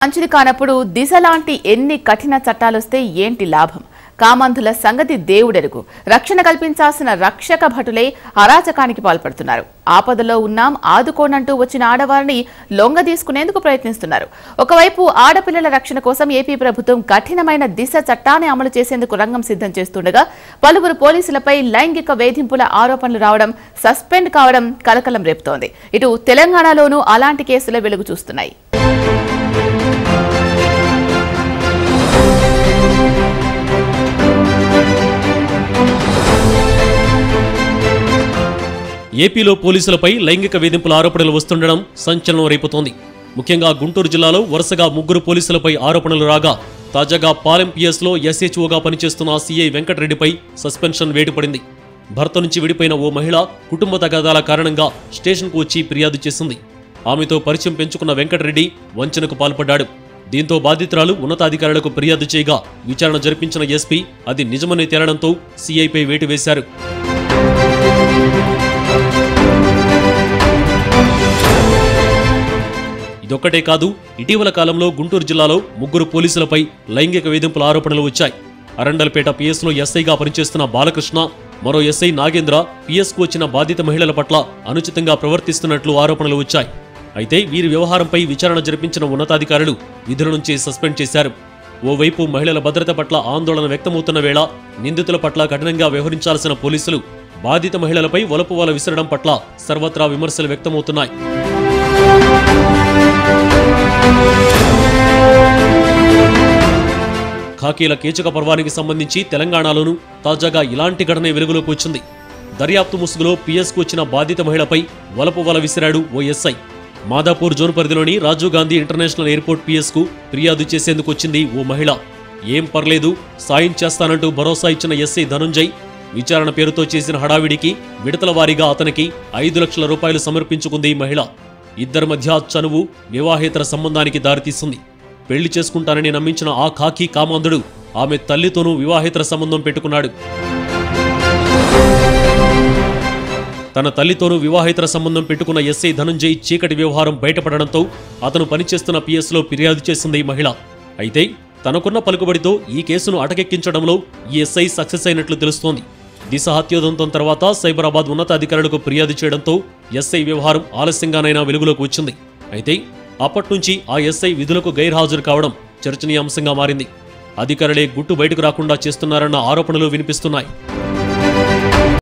మంచిది కానప్పుడు దిశ లాంటి ఎన్ని కఠిన చట్టాలొస్తే ఏంటి లాభం కామంధుల సంగతి దేవుడెరుగు రక్షణ కల్పించాల్సిన రక్షక భటులే అరాచకానికి పాల్పడుతున్నారు ఆపదలో ఉన్నాం ఆదుకోనంటూ వచ్చిన ఆడవారిని లొంగ తీసుకునేందుకు ప్రయత్నిస్తున్నారు ఒకవైపు ఆడపిల్లల రక్షణ కోసం ఏపీ ప్రభుత్వం కఠినమైన దిశ చట్టాన్ని అమలు చేసేందుకు రంగం సిద్ధం చేస్తుండగా పలువురు పోలీసులపై లైంగిక వేధింపుల ఆరోపణలు రావడం సస్పెండ్ కావడం కలకలం రేపుతోంది ఇటు తెలంగాణలోనూ అలాంటి కేసులు వెలుగు చూస్తున్నాయి ఏపీలో పోలీసులపై లైంగిక వేధింపుల ఆరోపణలు వస్తుండడం సంచలనం రేపుతోంది ముఖ్యంగా గుంటూరు జిల్లాలో వరుసగా ముగ్గురు పోలీసులపై ఆరోపణలు రాగా తాజాగా పాలెం పిఎస్లో ఎస్హెచ్ఓగా పనిచేస్తున్న సీఐ వెంకటరెడ్డిపై సస్పెన్షన్ వేటుపడింది భర్త నుంచి విడిపోయిన ఓ మహిళ కుటుంబ తగాదాల కారణంగా స్టేషన్కు వచ్చి ఫిర్యాదు చేసింది ఆమెతో పరిచయం పెంచుకున్న వెంకటరెడ్డి వంచనకు పాల్పడ్డాడు దీంతో బాధితురాలు ఉన్నతాధికారులకు ఫిర్యాదు చేయగా విచారణ జరిపించిన ఎస్పీ అది నిజమని తేలడంతో సీఐపై వేటు వేశారు ఇదొక్కటే కాదు ఇటీవల కాలంలో గుంటూరు జిల్లాలో ముగ్గురు పోలీసులపై లైంగిక వేధింపుల ఆరోపణలు వచ్చాయి అరండల్పేట పిఎస్లో ఎస్ఐగా పనిచేస్తున్న బాలకృష్ణ మరో ఎస్ఐ నాగేంద్ర పిఎస్కు వచ్చిన బాధిత మహిళల పట్ల అనుచితంగా ప్రవర్తిస్తున్నట్లు ఆరోపణలు వచ్చాయి అయితే వీరి వ్యవహారంపై విచారణ జరిపించిన ఉన్నతాధికారులు విధుల నుంచి సస్పెండ్ చేశారు ఓవైపు మహిళల భద్రత పట్ల ఆందోళన వ్యక్తమవుతున్న వేళ నిందితుల పట్ల కఠినంగా వ్యవహరించాల్సిన పోలీసులు బాధిత మహిళలపై వలపు వల విసరడం పట్ల సర్వత్రా విమర్శలు వ్యక్తమవుతున్నాయి ఖాకీల కీచక పర్వానికి సంబంధించి తెలంగాణలోనూ తాజాగా ఇలాంటి ఘటన వెలుగులోకి వచ్చింది దర్యాప్తు ముసుగులో పిఎస్కు వచ్చిన బాధిత మహిళపై వలపు వల విసిరాడు ఓ ఎస్ఐ మాదాపూర్ జోన్ పరిధిలోని రాజీవ్ గాంధీ ఇంటర్నేషనల్ ఎయిర్పోర్ట్ పిఎస్కు ఫిర్యాదు చేసేందుకు వచ్చింది ఓ మహిళ ఏం పర్లేదు సాయం చేస్తానంటూ భరోసా ఇచ్చిన ఎస్ఐ ధనుంజయ్ విచారణ పేరుతో చేసిన హడావిడికి విడతల వారీగా అతనికి ఐదు లక్షల రూపాయలు సమర్పించుకుంది ఈ మహిళ ఇద్దరి మధ్య చనువు వివాహేతర సంబంధానికి దారితీస్తుంది పెళ్లి చేసుకుంటానని నమ్మించిన ఆ ఖాకీ కామాంధుడు ఆమె తల్లితోనూ వివాహేతర సంబంధం పెట్టుకున్నాడు తన తల్లితోనూ వివాహేతర సంబంధం పెట్టుకున్న ఎస్ఐ ధనుంజయ్ చీకటి వ్యవహారం బయటపడడంతో అతను పనిచేస్తున్న పిఎస్లో ఫిర్యాదు చేసింది ఈ మహిళ అయితే తనకున్న పలుకుబడితో ఈ కేసును అటకెక్కించడంలో ఈ ఎస్ఐ సక్సెస్ అయినట్లు తెలుస్తోంది దిశ హత్యోదంతం తర్వాత సైబరాబాద్ ఉన్నతాధికారులకు ఫిర్యాదు చేయడంతో ఎస్ఐ వ్యవహారం ఆలస్యంగానైనా వెలుగులోకి వచ్చింది అయితే అప్పట్నుంచి ఆ ఎస్ఐ విధులకు గైర్హాజరు కావడం చర్చనీయాంశంగా మారింది అధికారులే గుట్టు బయటకు రాకుండా చేస్తున్నారన్న ఆరోపణలు వినిపిస్తున్నాయి